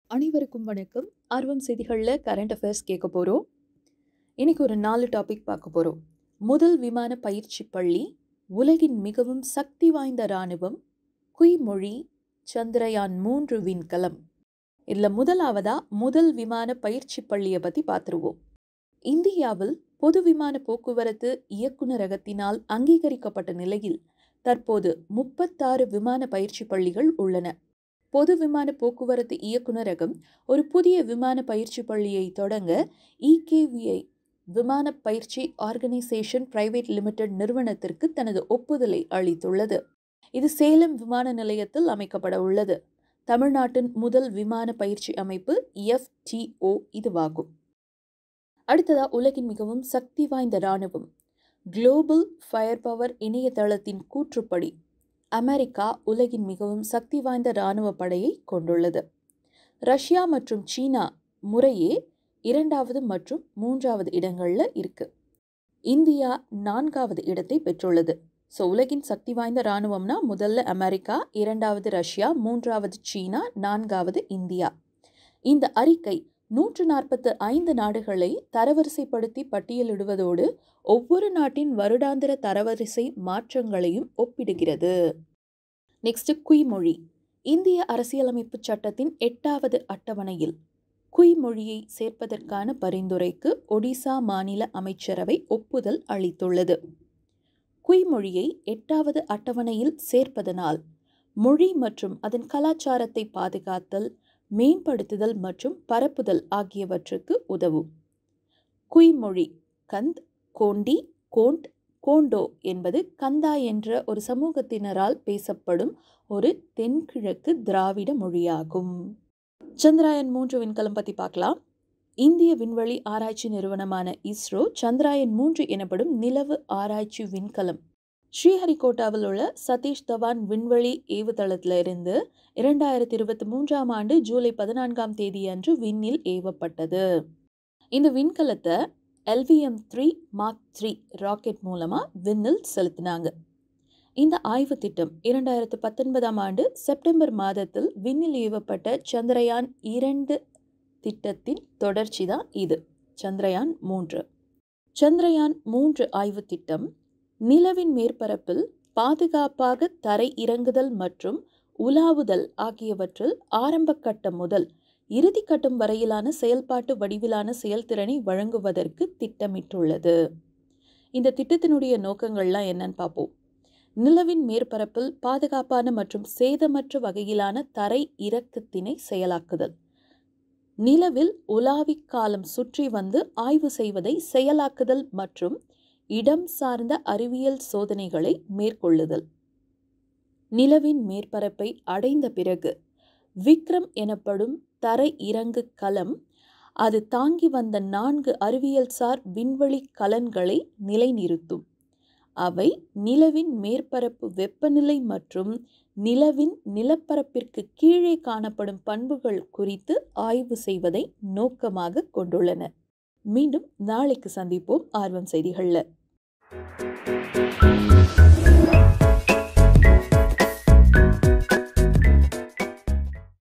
அனைவருக்கும் வணக்கம் ஆர்வம் செய்திகளில் கரண்ட் அஃபேர்ஸ் கேட்க போகிறோம் இன்னைக்கு ஒரு நாலு டாபிக் பார்க்க போகிறோம் முதல் விமான பயிற்சி பள்ளி உலகின் மிகவும் சக்தி வாய்ந்த இராணுவம் குய்மொழி சந்திரயான் மூன்று விண்கலம் இதில் முதலாவதா முதல் விமான பயிற்சி பள்ளியை பற்றி பார்த்துருவோம் இந்தியாவில் பொது விமான போக்குவரத்து இயக்குநரகத்தினால் அங்கீகரிக்கப்பட்ட நிலையில் தற்போது முப்பத்தாறு விமான பயிற்சி பள்ளிகள் உள்ளன பொது விமான போக்குவரத்து இயக்குநரகம் ஒரு புதிய விமான பயிற்சி பள்ளியை தொடங்க இகேவிஐ விமான பயிற்சி ஆர்கனைசேஷன் பிரைவேட் லிமிடெட் நிறுவனத்திற்கு தனது ஒப்புதலை அளித்துள்ளது இது சேலம் விமான நிலையத்தில் அமைக்கப்பட உள்ளது தமிழ்நாட்டின் முதல் விமான பயிற்சி அமைப்பு எஃப்டிஓ இதுவாகும் அடுத்ததா உலகின் மிகவும் சக்தி வாய்ந்த இராணுவம் குளோபல் ஃபயர் பவர் இணையதளத்தின் கூற்றுப்படி அமெரிக்கா உலகின் மிகவும் சக்தி வாய்ந்த இராணுவ படையை கொண்டுள்ளது ரஷ்யா மற்றும் சீனா முறையே இரண்டாவது மற்றும் மூன்றாவது இடங்களில் இருக்கு இந்தியா நான்காவது இடத்தை பெற்றுள்ளது ஸோ உலகின் சக்தி வாய்ந்த இராணுவம்னா முதல்ல அமெரிக்கா இரண்டாவது ரஷ்யா மூன்றாவது சீனா நான்காவது இந்தியா இந்த அறிக்கை நூற்று நாற்பத்து ஐந்து நாடுகளை தரவரிசைப்படுத்தி பட்டியலிடுவதோடு ஒவ்வொரு நாட்டின் வருடாந்திர தரவரிசை மாற்றங்களையும் ஒப்பிடுகிறது நெக்ஸ்ட் குய்மொழி இந்திய அரசியலமைப்பு சட்டத்தின் எட்டாவது அட்டவணையில் குய்மொழியை சேர்ப்பதற்கான பரிந்துரைக்கு ஒடிசா மாநில அமைச்சரவை ஒப்புதல் அளித்துள்ளது குய்மொழியை எட்டாவது அட்டவணையில் சேர்ப்பதனால் மொழி மற்றும் அதன் கலாச்சாரத்தை பாதுகாத்தல் மேம்படுத்துதல் மற்றும் பரப்புதல் ஆகியவற்றுக்கு உதவும் குய்மொழி கந்த் கோண்டி கோண்ட் கோண்டோ என்பது கந்தா என்ற ஒரு சமூகத்தினரால் பேசப்படும் ஒரு தென்கிழக்கு திராவிட மொழியாகும் சந்திராயன் மூன்று விண்கலம் பற்றி பார்க்கலாம் இந்திய விண்வெளி ஆராய்ச்சி நிறுவனமான இஸ்ரோ சந்திராயன் மூன்று எனப்படும் நிலவு ஆராய்ச்சி விண்கலம் ஸ்ரீஹரிகோட்டாவில் உள்ள சதீஷ் தவான் விண்வெளி ஏவுதளத்தில் இருந்து இரண்டாயிரத்தி இருபத்தி மூன்றாம் ஆண்டு ஜூலை பதினான்காம் தேதி அன்று விண்ணில் ஏவப்பட்டது இந்த விண்கலத்தை LVM three mark three rocket மூலமாக விண்ணில் செலுத்தினாங்க இந்த ஆய்வு திட்டம் இரண்டாயிரத்து பத்தொன்பதாம் ஆண்டு செப்டம்பர் மாதத்தில் விண்ணில் ஏவப்பட்ட சந்திரயான் இரண்டு திட்டத்தின் தொடர்ச்சி தான் இது சந்திரயான் மூன்று சந்திரயான் மூன்று ஆய்வு திட்டம் நிலவின் மேற்பரப்பில் பாதுகாப்பாக தரை இறங்குதல் மற்றும் உலாவுதல் ஆகியவற்றில் ஆரம்ப கட்டம் முதல் இறுதி கட்டம் வரையிலான செயல்பாட்டு வடிவிலான செயல்திறனை வழங்குவதற்கு திட்டமிட்டுள்ளது இந்த திட்டத்தினுடைய நோக்கங்கள்லாம் என்னன்னு பார்ப்போம் நிலவின் மேற்பரப்பில் பாதுகாப்பான மற்றும் சேதமற்ற வகையிலான தரை இறக்கத்தினை செயலாக்குதல் நிலவில் உலாவிக் காலம் சுற்றி வந்து ஆய்வு செய்வதை செயலாக்குதல் மற்றும் இடம் சார்ந்த அறிவியல் சோதனைகளை மேற்கொள்ளுதல் நிலவின் மேற்பரப்பை அடைந்த பிறகு விக்ரம் எனப்படும் தரை இறங்கு கலம் அது தாங்கி வந்த நான்கு அறிவியல்சார் விண்வெளி கலன்களை நிலைநிறுத்தும் அவை நிலவின் மேற்பரப்பு வெப்பநிலை மற்றும் நிலவின் நிலப்பரப்பிற்கு கீழே காணப்படும் பண்புகள் குறித்து ஆய்வு செய்வதை நோக்கமாக கொண்டுள்ளன மீண்டும் நாளைக்கு சந்திப்போம் ஆர்வம் செய்திகளில்